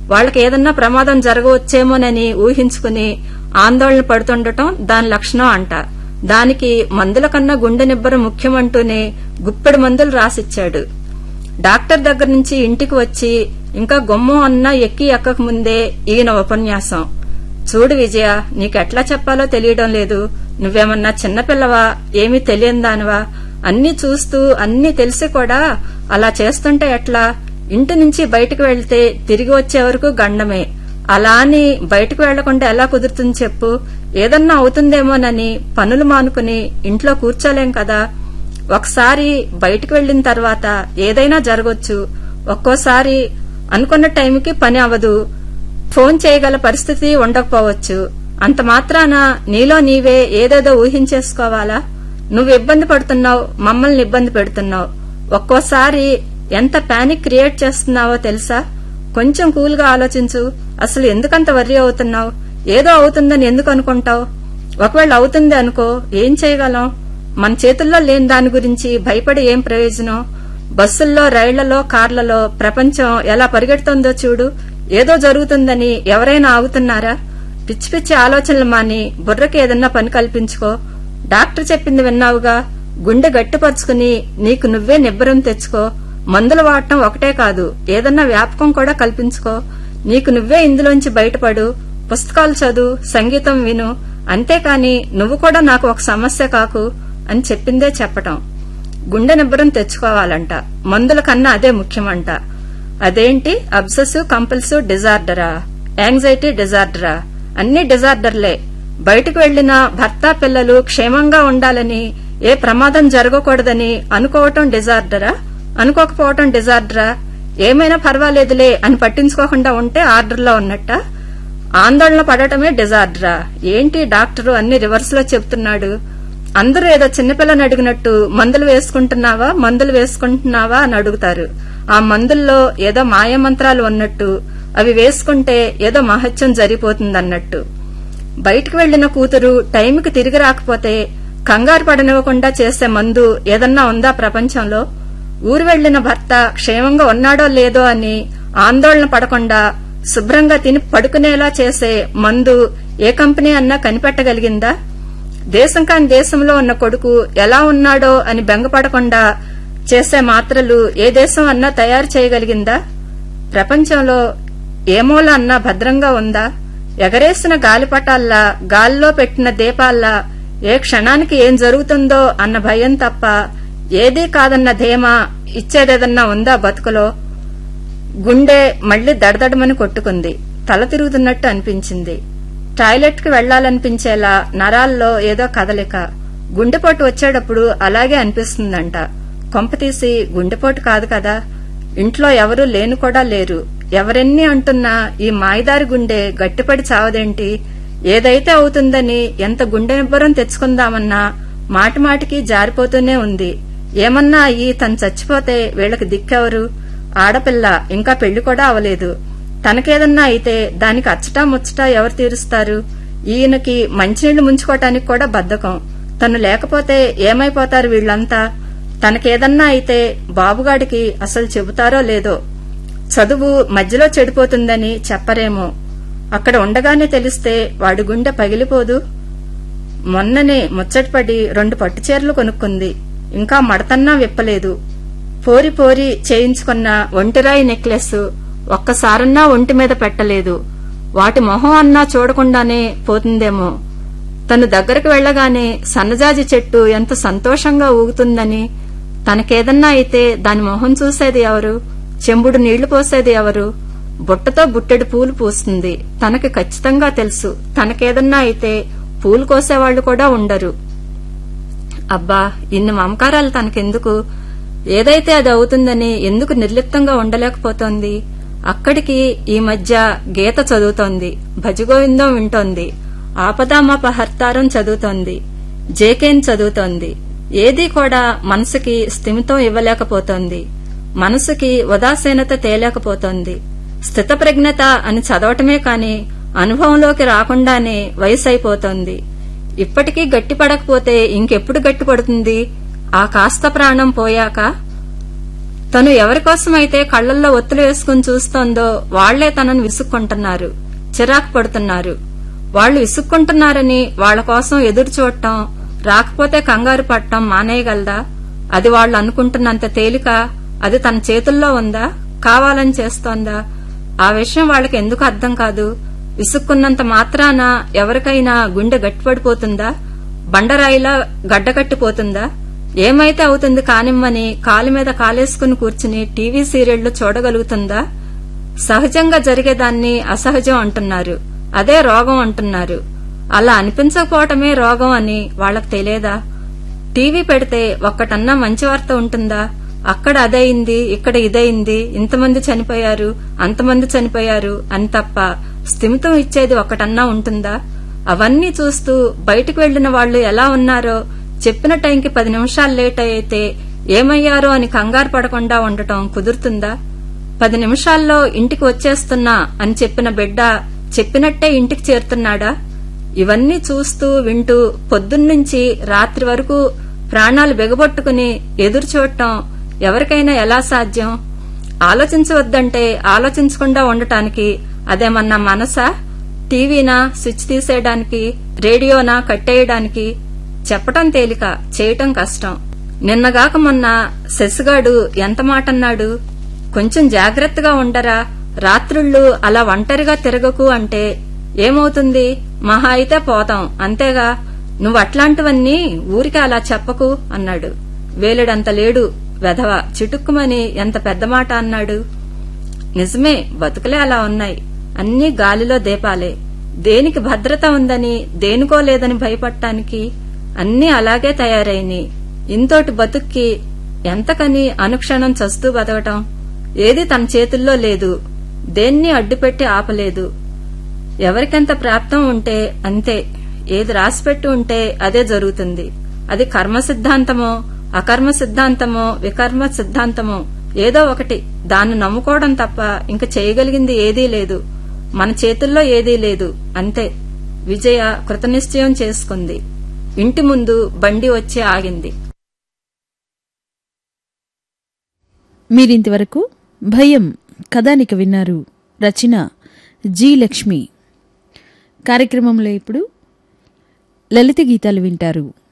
వాళ్ళకి ఏదన్నా ప్రమాదం జరగవచ్చేమోనని ఊహించుకుని ఆందోళన పడుతుండటం దాని లక్షణం అంట దానికి మందుల కన్నా గుండె నిబ్బరం ముఖ్యమంటూనే గుప్పెడు మందులు రాసిచ్చాడు డాక్టర్ దగ్గర నుంచి ఇంటికి వచ్చి ఇంకా గుమ్మం అన్నా ఎక్కి ఎక్కక ముందే ఈయన ఉపన్యాసం చూడు విజయ నీకెట్లా చెప్పాలో తెలియడం లేదు నువ్వేమన్నా చిన్నపిల్లవా ఏమీ తెలియని దానివా అన్నీ చూస్తూ అన్నీ తెలిసి కూడా అలా చేస్తుంటే ఎట్లా ఇంటి నుంచి బయటకు వెళ్తే తిరిగి వచ్చే వరకు గండమే అలా అని బయటకు వెళ్లకుండా ఎలా కుదురుతుంది చెప్పు ఏదన్నా అవుతుందేమోనని పనులు మానుకుని ఇంట్లో కూర్చోలేం కదా ఒకసారి బయటకు వెళ్లిన తర్వాత ఏదైనా జరగొచ్చు ఒక్కోసారి అనుకున్న టైంకి పని అవదు ఫోన్ చేయగల పరిస్థితి ఉండకపోవచ్చు అంత మాత్రాన నీలో నీవే ఏదేదో ఊహించేసుకోవాలా నువ్వు ఇబ్బంది పడుతున్నావు మమ్మల్ని ఇబ్బంది పెడుతున్నావు ఒక్కోసారి ఎంత పానిక్ క్రియేట్ చేస్తున్నావో తెలుసా కొంచెం కూల్గా ఆలోచించు అసలు ఎందుకంత వర్రీ అవుతున్నావు ఏదో అవుతుందని ఎందుకు అనుకుంటావు ఒకవేళ అవుతుంది అనుకో ఏం చేయగలం మన చేతుల్లో లేని దాని గురించి భయపడి ఏం ప్రయోజనం బస్సుల్లో రైళ్లలో కార్లలో ప్రపంచం ఎలా పరిగెడుతోందో చూడు ఏదో జరుగుతుందని ఎవరైనా ఆగుతున్నారా పిచ్చి పిచ్చి ఆలోచనలు మాని బుర్రకి ఏదన్నా పని కల్పించుకో డాక్టర్ చెప్పింది విన్నావుగా గుండె గట్టిపరుచుకుని నీకు నువ్వే నిబ్బరం తెచ్చుకో మందులు వాడటం ఒకటే కాదు ఏదన్నా వ్యాపకం కూడా కల్పించుకో నీకు నువ్వే ఇందులోంచి బయటపడు పుస్తకాలు చదువు సంగీతం విను అంతేకాని నువ్వు కూడా నాకు ఒక సమస్య కాకు అని చెప్పిందే చెప్పటం గుండె నిబ్బరం తెచ్చుకోవాలంట మందుల కన్నా అదే ముఖ్యమంట అదేంటి అబ్సెసివ్ కంపల్సివ్ డిజార్డరా యాంగ్జైటీ డిజార్డరా అన్ని డిజార్డర్లే బయటకు వెళ్లిన భర్త పిల్లలు క్షేమంగా ఉండాలని ఏ ప్రమాదం జరగకూడదని అనుకోవటం డిజార్డరా అనుకోకపోవటం డిజార్డరా ఏమైనా పర్వాలేదులే అని పట్టించుకోకుండా ఉంటే ఆర్డర్లో ఉన్నట్ట ఆందోళన పడటమే డిజార్డరా ఏంటి డాక్టరు అన్ని రివర్స్ లో చెప్తున్నాడు అందరూ ఏదో చిన్నపిల్లని అడిగినట్టు మందులు వేసుకుంటున్నావా మందులు వేసుకుంటున్నావా అని అడుగుతారు ఆ మందుల్లో ఏదో మాయమంత్రాలు ఉన్నట్టు అవి వేసుకుంటే ఏదో మహత్యం జరిగిపోతుందన్నట్టు బయటకు వెళ్లిన కూతురు టైంకి తిరిగి రాకపోతే కంగారు పడనివ్వకుండా చేసే మందు ఏదన్నా ఉందా ప్రపంచంలో ఊరు వెళ్లిన భర్త క్షేమంగా ఉన్నాడో లేదో అని ఆందోళన పడకుండా శుభ్రంగా తిని పడుకునేలా చేసే మందు ఏ కంపెనీ అన్నా కనిపెట్టగలిగిందా దేశం కాని దేశంలో ఉన్న కొడుకు ఎలా ఉన్నాడో అని బెంగపడకుండా చేసే మాత్రలు ఏ దేశం అన్నా తయారు చేయగలిగిందా ప్రపంచంలో ఏ మూల అన్నా భద్రంగా ఉందా ఎగరేసిన గాలిపటాల్లా గాలిలో పెట్టిన దీపాల్లా ఏ క్షణానికి ఏం జరుగుతుందో అన్న భయం తప్ప ఏదీ కాదన్న ధీమా ఇచ్చేదేదన్నా ఉందా బతుకులో గుండె మళ్లీ దడదడమని కొట్టుకుంది తల తిరుగుతున్నట్టు అనిపించింది టాయిలెట్ కి వెళ్లాలనిపించేలా నరాల్లో ఏదో కదలిక గుండెపోటు వచ్చేటప్పుడు అలాగే అనిపిస్తుందంట కొంపతీసి గుండెపోటు కాదు కదా ఇంట్లో ఎవరూ లేను కూడా లేరు ఎవరెన్ని అంటున్నా ఈ మాయదారి గుండె గట్టిపడి చావదేంటి ఏదైతే అవుతుందని ఎంత గుండె నిబ్బరం తెచ్చుకుందామన్నా మాటిమాటికి జారిపోతూనే ఉంది ఏమన్నా అయ్యి తను చచ్చిపోతే వీళ్ళకి దిక్కెవరు ఆడపిల్ల ఇంకా పెళ్లి కూడా అవలేదు తనకేదన్నా అయితే దానికి అచ్చటా ముచ్చటా ఎవరు తీరుస్తారు ఈయనకి మంచినీళ్లు ముంచుకోవటానికి కూడా బద్ధకం తను లేకపోతే ఏమైపోతారు వీళ్లంతా తనకేదన్నా అయితే బాబుగాడికి అసలు చెబుతారో లేదో చదువు మధ్యలో చెడిపోతుందని చెప్పరేమో అక్కడ ఉండగానే తెలిస్తే వాడి గుండె పగిలిపోదు మొన్ననే ముచ్చటపడి రెండు పట్టుచీరలు కొనుక్కుంది ఇంకా మడతన్నా విప్పలేదు పోరి పోరి చేయించుకున్న ఒంటిరాయి నెక్లెస్ ఒక్కసారన్నా ఒంటి మీద పెట్టలేదు వాటి మొహం అన్నా చూడకుండానే పోతుందేమో తను దగ్గరకు వెళ్లగానే సన్నజాజి చెట్టు ఎంత సంతోషంగా ఊగుతుందని తనకేదన్నా అయితే దాని మొహం చూసేది ఎవరు చెంబుడు నీళ్లు పోసేది ఎవరు బుట్టతో బుట్టెడు పూలు పూస్తుంది తనకి ఖచ్చితంగా తెలుసు తనకేదన్నా అయితే పూలు కోసేవాళ్లు కూడా ఉండరు అబ్బా ఇన్ని మమకారాలు తనకెందుకు ఏదైతే అది అవుతుందని ఎందుకు నిర్లిప్తంగా ఉండలేకపోతోంది అక్కడికి ఈ మధ్య గీత చదువుతోంది భజగోవిందం వింటోంది ఆపదామపహర్తారం చదువుతోంది జేకేన్ చదువుతోంది ఏదీ కూడా మనసుకి స్థిమితం ఇవ్వలేకపోతోంది మనసుకి ఉదాసీనత తేలేకపోతోంది స్థితప్రజ్ఞత అని చదవటమే కాని అనుభవంలోకి రాకుండానే వయసైపోతోంది ఇప్పటికీ గట్టిపడకపోతే ఇంకెప్పుడు గట్టిపడుతుంది ఆ కాస్త ప్రాణం పోయాక తను ఎవరికోసమైతే కళ్లల్లో ఒత్తులు వేసుకుని చూస్తోందో వాళ్లే తనను విసుక్కుంటున్నారు చిరాకు పడుతున్నారు వాళ్లు విసుక్కుంటున్నారని వాళ్ల కోసం ఎదురు చూడటం రాకపోతే కంగారు పడటం మానేయగలదా అది వాళ్లు అనుకుంటున్నంత తేలిక అది తన చేతుల్లో ఉందా కావాలని చేస్తోందా ఆ విషయం వాళ్ళకి ఎందుకు అర్థం కాదు విసుక్కున్నంత మాత్రాన ఎవరికైనా గుండె గట్టిపడిపోతుందా బండరాయిలా గడ్డకట్టిపోతుందా ఏమైతే అవుతుంది కానిమ్మని కాలు మీద కాలేసుకుని కూర్చుని టీవీ సీరియళ్లు చూడగలుగుతుందా సహజంగా జరిగేదాన్ని అసహజం అంటున్నారు అదే రోగం అంటున్నారు అలా అనిపించకపోవటమే రోగం అని వాళ్లకు తెలియదా టీవీ పెడితే ఒక్కటన్నా మంచి వార్త ఉంటుందా అక్కడ అదయింది ఇక్కడ ఇదయింది ఇంతమంది చనిపోయారు అంతమంది చనిపోయారు అని తప్ప స్థిమితం ఇచ్చేది ఒక్కటన్నా ఉంటుందా అవన్నీ చూస్తూ బయటకు వెళ్లిన వాళ్లు ఎలా ఉన్నారో చెప్పిన టైంకి పది నిమిషాలు లేట్ అయితే ఏమయ్యారో అని కంగారు పడకుండా ఉండటం కుదురుతుందా పది నిమిషాల్లో ఇంటికి వచ్చేస్తున్నా అని చెప్పిన బిడ్డ చెప్పినట్టే ఇంటికి చేరుతున్నాడా ఇవన్నీ చూస్తూ వింటూ పొద్దున్నుంచి రాత్రి వరకు ప్రాణాలు బిగబొట్టుకుని ఎదురు చూడటం ఎవరికైనా ఎలా సాధ్యం ఆలోచించవద్దంటే ఆలోచించకుండా ఉండటానికి అదేమన్నా మనసా టీవీనా స్విచ్ తీసేయడానికి రేడియోనా కట్టేయడానికి చెప్పటం తేలిక చేయటం కష్టం నిన్నగాక మొన్న శశిగాడు ఎంత మాటన్నాడు కొంచెం జాగ్రత్తగా ఉండరా రాత్రుళ్ళు అలా ఒంటరిగా తిరగకు అంటే ఏమవుతుంది మహా అయితే పోతాం అంతేగా నువ్వు అట్లాంటివన్నీ ఊరికి అలా చెప్పకు అన్నాడు వేలుడంత లేడు వెధవ చిటుక్కుమని ఎంత పెద్ద మాట అన్నాడు నిజమే బతుకులే అలా ఉన్నాయి అన్నీ గాలిలో దీపాలే దేనికి భద్రత ఉందని దేనికో లేదని భయపడటానికి అన్నీ అలాగే తయారైని ఇంతోటి బతుక్కి ఎంతకని అనుక్షణం చస్తూ బతకటం ఏది తన చేతుల్లో లేదు దేన్ని అడ్డుపెట్టి ఆపలేదు ఎవరికెంత ప్రాప్తం ఉంటే అంతే ఏది రాసిపెట్టి ఉంటే అదే జరుగుతుంది అది కర్మ సిద్ధాంతమో అకర్మ సిద్ధాంతమో వికర్మ సిద్ధాంతమో ఏదో ఒకటి దాన్ని నమ్ముకోవడం తప్ప ఇంక చేయగలిగింది ఏదీ లేదు మన చేతుల్లో ఏదీ లేదు అంతే విజయ కృతనిశ్చయం చేసుకుంది ఇంటి ముందు బండి వచ్చి ఆగింది మీరింతవరకు భయం కథానిక విన్నారు రచన జి లక్ష్మి కార్యక్రమంలో ఇప్పుడు లలిత గీతాలు వింటారు